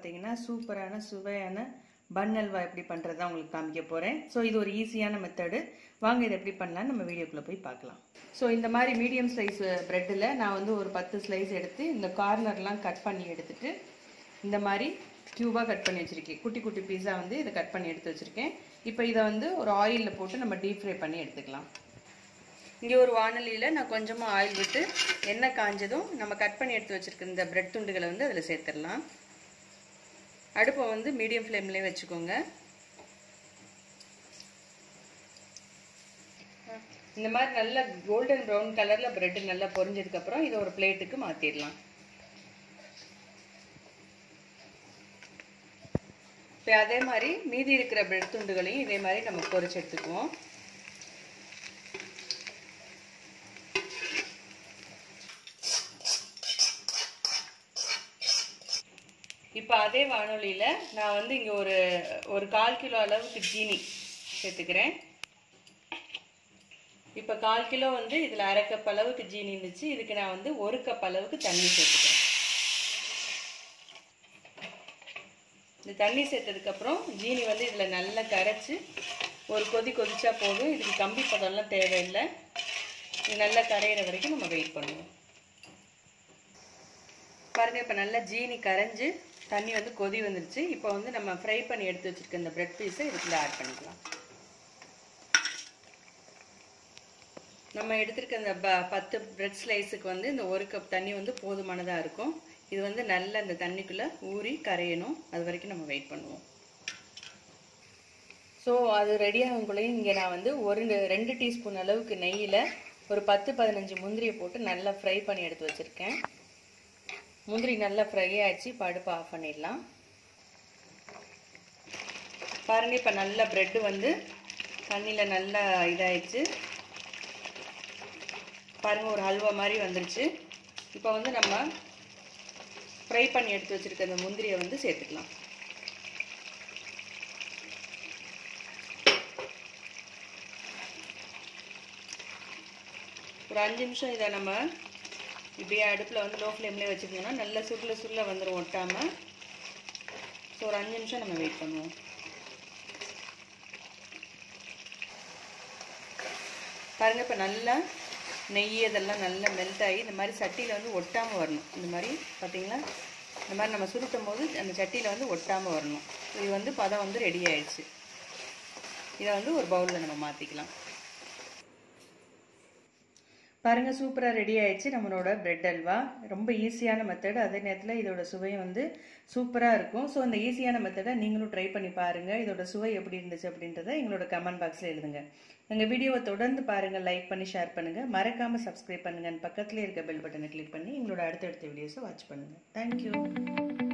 பார்த்தீங்கன்னா சூப்பரான சுவையான பன் அல்வா எப்படி பண்ணுறது தான் உங்களுக்கு காமிக்க போகிறேன் ஸோ இது ஒரு ஈஸியான மெத்தடு வாங்க இதை எப்படி பண்ணலாம்னு நம்ம வீடியோக்குள்ளே போய் பார்க்கலாம் ஸோ இந்த மாதிரி மீடியம் ஸ்லைஸ் ப்ரெட்டில் நான் வந்து ஒரு பத்து ஸ்லைஸ் எடுத்து இந்த கார்னர்லாம் கட் பண்ணி எடுத்துட்டு இந்த மாதிரி க்யூபாக கட் பண்ணி வச்சுருக்கேன் குட்டி குட்டி பீஸா வந்து இதை கட் பண்ணி எடுத்து வச்சுருக்கேன் இப்போ இதை வந்து ஒரு ஆயிலில் போட்டு நம்ம டீப் ஃப்ரை பண்ணி எடுத்துக்கலாம் இங்கே ஒரு வானொலியில் நான் கொஞ்சமாக ஆயில் விட்டு எண்ணெய் காஞ்சதும் நம்ம கட் பண்ணி எடுத்து வச்சுருக்க இந்த பிரெட் துண்டுகளை வந்து அதில் சேர்த்துடலாம் அடுப்பை வந்து மீடியம் ஃப்ளேம்லேயே வச்சுக்கோங்க இந்த மாதிரி நல்ல கோல்டன் ப்ரௌன் கலரில் பிரெட் நல்லா பொரிஞ்சதுக்கப்புறம் இதை ஒரு பிளேட்டுக்கு மாற்றிடலாம் இப்போ அதே மாதிரி மீதி இருக்கிற பிரெட் துண்டுகளையும் இதே மாதிரி நம்ம பொரிச்சு எடுத்துக்குவோம் இப்போ அதே வானொலியில் நான் வந்து இங்கே ஒரு ஒரு கால் கிலோ அளவுக்கு ஜீனி சேர்த்துக்கிறேன் இப்போ கால் கிலோ வந்து இதில் அரை கப் அளவுக்கு ஜீனி இருந்துச்சு இதுக்கு நான் வந்து ஒரு கப் அளவுக்கு தண்ணி சேர்த்துக்கிறேன் இந்த தண்ணி சேர்த்ததுக்கப்புறம் ஜீனி வந்து இதில் நல்லா கரைச்சி ஒரு கொதி கொதிச்சா போதும் இதுக்கு கம்பி பதம்லாம் தேவையில்லை இது நல்லா கரையிற வரைக்கும் நம்ம வெயிட் பண்ணுவோம் பாருங்கள் இப்போ நல்லா ஜீனி கரைஞ்சி தண்ணி வந்து கொதி வந்துருச்சு இப்போ வந்து நம்ம ஃப்ரை பண்ணி எடுத்து வச்சுருக்க இந்த ப்ரெட் பீஸை இதுக்குள்ள ஆட் பண்ணிக்கலாம் நம்ம எடுத்திருக்க இந்த ப பத்து ப்ரெட் ஸ்லைஸுக்கு வந்து இந்த ஒரு கப் தண்ணி வந்து போதுமானதாக இருக்கும் இது வந்து நல்லா இந்த தண்ணிக்குள்ளே ஊறி கரையணும் அது வரைக்கும் நம்ம வெயிட் பண்ணுவோம் ஸோ அது ரெடி ஆகும்போலையும் இங்கே நான் வந்து ஒரு ரெண்டு டீஸ்பூன் அளவுக்கு நெய்யில் ஒரு பத்து பதினஞ்சு முந்திரியை போட்டு நல்லா ஃப்ரை பண்ணி எடுத்து வச்சுருக்கேன் முந்திரி நல்லா ஃப்ரை ஆயிடுச்சு படுப்பு ஆஃப் பண்ணிடலாம் பாருங்க இப்போ நல்லா ப்ரெட்டு வந்து தண்ணியில் நல்லா இதாயிடுச்சு பாருங்க ஒரு ஹல்வா மாதிரி வந்துருச்சு இப்போ வந்து நம்ம ஃப்ரை பண்ணி எடுத்து வச்சுருக்க அந்த முந்திரியை வந்து சேர்த்துக்கலாம் ஒரு அஞ்சு நிமிஷம் இதை நம்ம இப்படியே அடுப்பில் வந்து லோ ஃப்ளேம்லேயே வச்சுருந்தோம்னா நல்லா சுருள சுருள வந்துடும் ஒட்டாமல் ஸோ ஒரு அஞ்சு நிமிஷம் நம்ம வெயிட் பண்ணுவோம் பாருங்கள் இப்போ நல்லா நெய் இதெல்லாம் நல்லா மெல்ட் ஆகி இந்த மாதிரி சட்டியில் வந்து ஒட்டாமல் வரணும் இந்த மாதிரி பார்த்தீங்களா இந்த மாதிரி நம்ம சுருட்டும் போது அந்த சட்டியில் வந்து ஒட்டாமல் வரணும் இது வந்து பதம் வந்து ரெடி ஆயிடுச்சு இதை வந்து ஒரு பவுலில் நம்ம மாற்றிக்கலாம் பாருங்கள் சூப்பராக ரெடி ஆயிடுச்சு நம்மளோட பிரெட் அல்வா ரொம்ப ஈஸியான மெத்தட் அதே நேரத்தில் இதோட சுவையும் வந்து சூப்பராக இருக்கும் ஸோ அந்த ஈஸியான மெத்தடை நீங்களும் ட்ரை பண்ணி பாருங்கள் இதோட சுவை எப்படி இருந்துச்சு அப்படின்றத எங்களோட கமெண்ட் பாக்ஸில் எழுதுங்க எங்கள் வீடியோவை தொடர்ந்து பாருங்கள் லைக் பண்ணி ஷேர் பண்ணுங்கள் மறக்காமல் சப்ஸ்கிரைப் பண்ணுங்கள் பக்கத்துலேயே இருக்க பெல் பட்டனை கிளிக் பண்ணி எங்களோட அடுத்தடுத்த வீடியோஸை வாட்ச் பண்ணுங்கள் தேங்க்யூ